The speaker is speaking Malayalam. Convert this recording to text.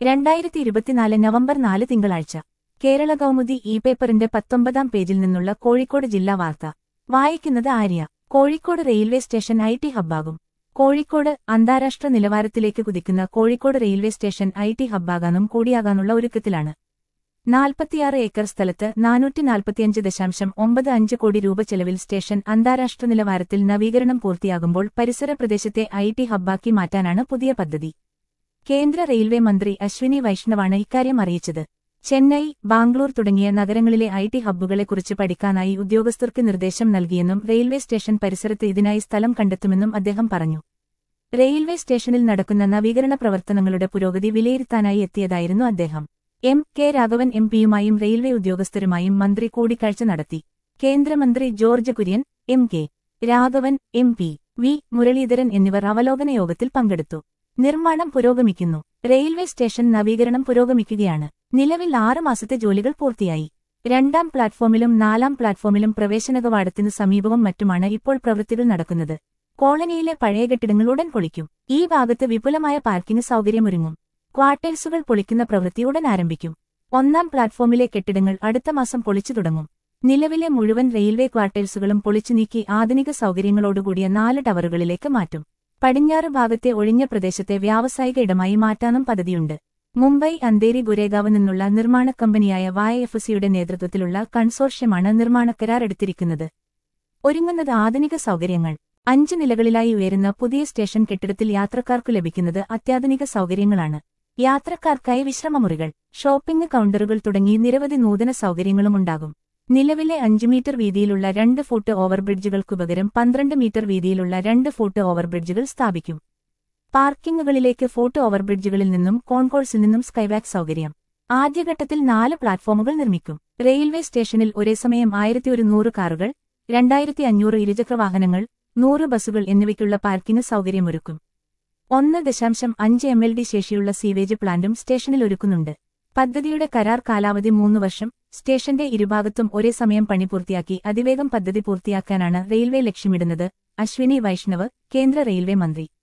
രണ്ടായിരത്തി ഇരുപത്തിനാല് നവംബർ നാല് തിങ്കളാഴ്ച കേരള കൗമുദി ഇ പേപ്പറിന്റെ പത്തൊമ്പതാം പേജിൽ നിന്നുള്ള കോഴിക്കോട് ജില്ലാ വാർത്ത വായിക്കുന്നത് Arya Kozhikode railway station I T ഹബ്ബാകും കോഴിക്കോട് അന്താരാഷ്ട്ര നിലവാരത്തിലേക്ക് കുതിക്കുന്ന Kozhikode railway station I T ഹബ്ബാകാനും കൂടിയാകാനുള്ള ഒരുക്കത്തിലാണ് നാൽപ്പത്തിയാറ് ഏക്കർ സ്ഥലത്ത് നാനൂറ്റി നാൽപ്പത്തിയഞ്ച് ദശാംശം ഒമ്പത് അഞ്ച് കോടി രൂപ ചെലവിൽ സ്റ്റേഷൻ അന്താരാഷ്ട്ര നിലവാരത്തിൽ നവീകരണം പൂർത്തിയാകുമ്പോൾ പരിസര പ്രദേശത്തെ ഐ ടി ഹബ്ബാക്കി മാറ്റാനാണ് പുതിയ പദ്ധതി കേന്ദ്ര റെയിൽവേ മന്ത്രി അശ്വിനി വൈഷ്ണവാണ് ഇക്കാര്യം അറിയിച്ചത് ചെന്നൈ ബാംഗ്ലൂർ തുടങ്ങിയ നഗരങ്ങളിലെ ഐ ടി ഹബ്ബുകളെക്കുറിച്ച് പഠിക്കാനായി ഉദ്യോഗസ്ഥർക്ക് നിർദ്ദേശം നൽകിയെന്നും റെയിൽവേ സ്റ്റേഷൻ പരിസരത്ത് ഇതിനായി സ്ഥലം കണ്ടെത്തുമെന്നും അദ്ദേഹം പറഞ്ഞു റെയിൽവേ സ്റ്റേഷനിൽ നടക്കുന്ന നവീകരണ പ്രവർത്തനങ്ങളുടെ പുരോഗതി വിലയിരുത്താനായി എത്തിയതായിരുന്നു അദ്ദേഹം എം കെ രാഘവൻ എം പിയുമായും റെയിൽവേ ഉദ്യോഗസ്ഥരുമായും മന്ത്രി കൂടിക്കാഴ്ച നടത്തി കേന്ദ്രമന്ത്രി George Kurian M K Raghavan M P V Muraleedharan എന്നിവർ അവലോകന യോഗത്തിൽ പങ്കെടുത്തു നിർമ്മാണം പുരോഗമിക്കുന്നു റെയിൽവേ സ്റ്റേഷൻ നവീകരണം പുരോഗമിക്കുകയാണ് നിലവിൽ ആറ് മാസത്തെ ജോലികൾ പൂർത്തിയായി രണ്ടാം പ്ലാറ്റ്ഫോമിലും നാലാം പ്ലാറ്റ്ഫോമിലും പ്രവേശന കവാടത്തിനു സമീപവും മറ്റുമാണ് ഇപ്പോൾ പ്രവൃത്തികൾ നടക്കുന്നത് കോളനിയിലെ പഴയ കെട്ടിടങ്ങൾ ഉടൻ പൊളിക്കും ഈ ഭാഗത്ത് വിപുലമായ പാർക്കിംഗ് സൗകര്യമൊരുങ്ങും ക്വാർട്ടേഴ്സുകൾ പൊളിക്കുന്ന പ്രവൃത്തി ഉടൻ ആരംഭിക്കും ഒന്നാം പ്ലാറ്റ്ഫോമിലെ കെട്ടിടങ്ങൾ അടുത്ത മാസം പൊളിച്ചു തുടങ്ങും നിലവിലെ മുഴുവൻ റെയിൽവേ ക്വാർട്ടേഴ്സുകളും പൊളിച്ചു നീക്കി ആധുനിക സൗകര്യങ്ങളോടുകൂടിയ നാല് ടവറുകളിലേക്ക് മാറ്റും പടിഞ്ഞാറ് ഭാഗത്തെ ഒഴിഞ്ഞ പ്രദേശത്തെ വ്യാവസായിക ഇടമായി മാറ്റാനും പദ്ധതിയുണ്ട് മുംബൈ അന്തേരി ഗുരേഗാവ് നിന്നുള്ള നിർമ്മാണ കമ്പനിയായ വായ എഫ് സിയുടെ നേതൃത്വത്തിലുള്ള കൺസോർഷ്യമാണ് നിർമ്മാണ കരാർ എടുത്തിരിക്കുന്നത് ഒരുങ്ങുന്നത് ആധുനിക സൗകര്യങ്ങൾ അഞ്ച് നിലകളിലായി ഉയരുന്ന പുതിയ സ്റ്റേഷൻ കെട്ടിടത്തിൽ യാത്രക്കാർക്കു ലഭിക്കുന്നത് അത്യാധുനിക സൗകര്യങ്ങളാണ് യാത്രക്കാർക്കായി വിശ്രമമുറികൾ ഷോപ്പിംഗ് കൗണ്ടറുകൾ തുടങ്ങി നിരവധി നൂതന സൗകര്യങ്ങളുമുണ്ടാകും നിലവിലെ അഞ്ച് മീറ്റർ വീതിയിലുള്ള രണ്ട് ഫൂട്ട് ഓവർബ്രിഡ്ജുകൾക്കു പകരം പന്ത്രണ്ട് മീറ്റർ വീതിയിലുള്ള രണ്ട് ഫൂട്ട് ഓവർബ്രിഡ്ജുകൾ സ്ഥാപിക്കും പാർക്കിംഗുകളിലേക്ക് ഫൂട്ട് ഓവർബ്രിഡ്ജുകളിൽ നിന്നും കോൺകോഴ്സിൽ നിന്നും സ്കൈവാക് സൗകര്യം ആദ്യഘട്ടത്തിൽ നാല് പ്ലാറ്റ്ഫോമുകൾ നിർമ്മിക്കും റെയിൽവേ സ്റ്റേഷനിൽ ഒരേ സമയം ആയിരത്തി ഒരുന്നൂറ് കാറുകൾ രണ്ടായിരത്തി അഞ്ഞൂറ് ഇരുചക്രവാഹനങ്ങൾ നൂറ് ബസ്സുകൾ എന്നിവയ്ക്കുള്ള പാർക്കിംഗ് സൗകര്യമൊരുക്കും ഒന്ന് ദശാംശം അഞ്ച് എം എൽ ഡി ശേഷിയുള്ള സീവേജ് പ്ലാന്റും സ്റ്റേഷനിൽ ഒരുക്കുന്നുണ്ട് പദ്ധതിയുടെ കരാർ കാലാവധി മൂന്ന് വർഷം സ്റ്റേഷന്റെ ഇരുഭാഗത്തും ഒരേ സമയം പണി പൂർത്തിയാക്കി അതിവേഗം പദ്ധതി പൂർത്തിയാക്കാനാണ് റെയിൽവേ ലക്ഷ്യമിടുന്നത് അശ്വിനി വൈഷ്ണവ് കേന്ദ്ര റെയിൽവേ മന്ത്രി